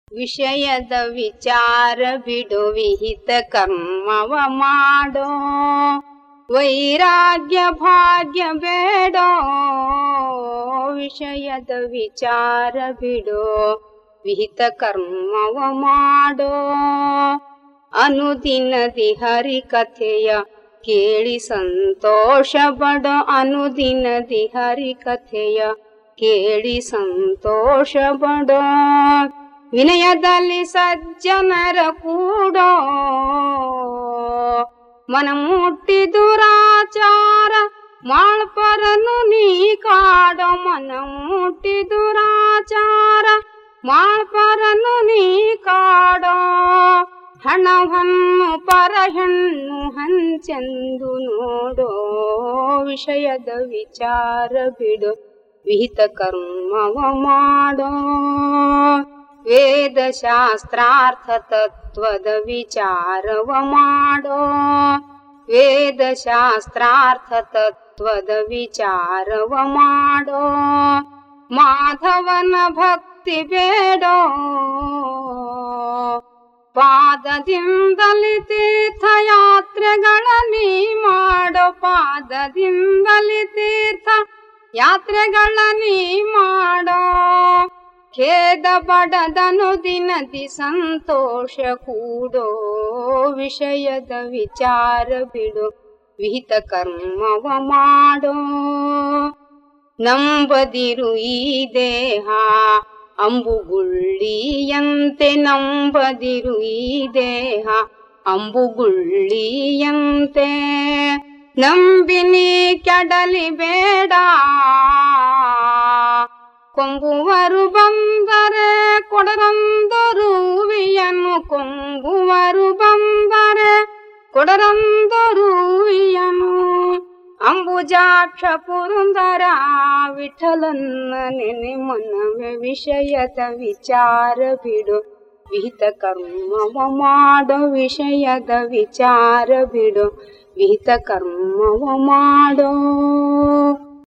ವಿಷಯದ ವಿಚಾರ ಬಿಡು ವಿಹಿತ ಕರ್ಮವ ಮಾಡೋ ವೈರಾಗ್ಯ ಭಾಗ್ಯ ಬೇಡೋ ವಿಷಯದ ವಿಚಾರ ಬಿಡು ವಿಹಿತ ಕರ್ಮವ ಮಾಡೋ ಅನುದಿನದಿ ಹರಿ ಕಥೆಯ ಕೇಳಿ ಸಂತೋಷ ಪಡೋ ಅನುದಿನದಿ ಹರಿ ಕಥೆಯ ಕೇಳಿ ಸಂತೋಷ ಪಡೋ ವಿನಯದಲ್ಲಿ ಸಜ್ಜನರ ಕೂಡೋ ಮನ ಮುಟ್ಟಿ ದುರಾಚಾರ ಮಾಳ್ಪರನು ನೀ ಕಾಡೋ ಮನ ಮುಟ್ಟಿ ದುರಾಚಾರ ಮಾಳ್ಪರನು ನೀ ಕಾಡೋ ಹಣವನ್ನು ಪರ ಹೆಣ್ಣು ಹಂಚೆಂದು ನೋಡೋ ವಿಷಯದ ವಿಚಾರ ಬಿಡು ವಿಹಿತ ಕರ್ಮವ ಮಾಡೋ ವೇದ ಶಾಸ್ತ್ರಾರ್ಥ ತತ್ವದ ವಿಚಾರವ ಮಾಡೋ ವೇದ ಶಾಸ್ತ್ರಾರ್ಥ ತತ್ವದ ವಿಚಾರವ ಮಾಡೋ ಮಾಧವನ ಭಕ್ತಿ ಬೇಡೋ ಪಾದದಿಂದಲಿ ತೀರ್ಥಯಾತ್ರೆಗಳ ನೀ ಮಾಡೋ ಪಾದದಿಂದಲಿ ತೀರ್ಥ ಯಾತ್ರೆಗಳ ನೀ ಮಾಡೋ ಖೇದ ಬಡದನು ದಿನದಿ ಸಂತೋಷ ಕೂಡೋ ವಿಷಯದ ವಿಚಾರ ಬಿಡು ವಿಹಿತ ಕರ್ಮವ ಮಾಡೋ ನಂಬದಿರು ಈ ದೇಹ ಅಂಬುಗುಳ್ಳಿಯಂತೆ ನಂಬದಿರು ಈ ದೇಹ ಅಂಬುಗುಳ್ಳಿಯಂತೆ ನಂಬಿನಿ ಕೆಡಲಿ ಬೇಡ ಕೊಂಗುವರು ಬಂದರೆ ಕೊಡರಂದರುವಿಯನ್ನು ಕೊಂಗುವರು ಬಂದರೆ ಕೊಡರಂದರುವಿಯನು ಅಂಬುಜಾಕ್ಷ ಪುರಂದರ ವಿಠಲನ್ನ ನೆನೆ ಮನವೇ ವಿಷಯದ ವಿಚಾರ ಬಿಡು ವಿಹಿತ ಕರ್ಮವ ಮಾಡೋ ವಿಷಯದ ವಿಚಾರ ಬಿಡು ವಿಹಿತ ಕರ್ಮವ ಮಾಡೋ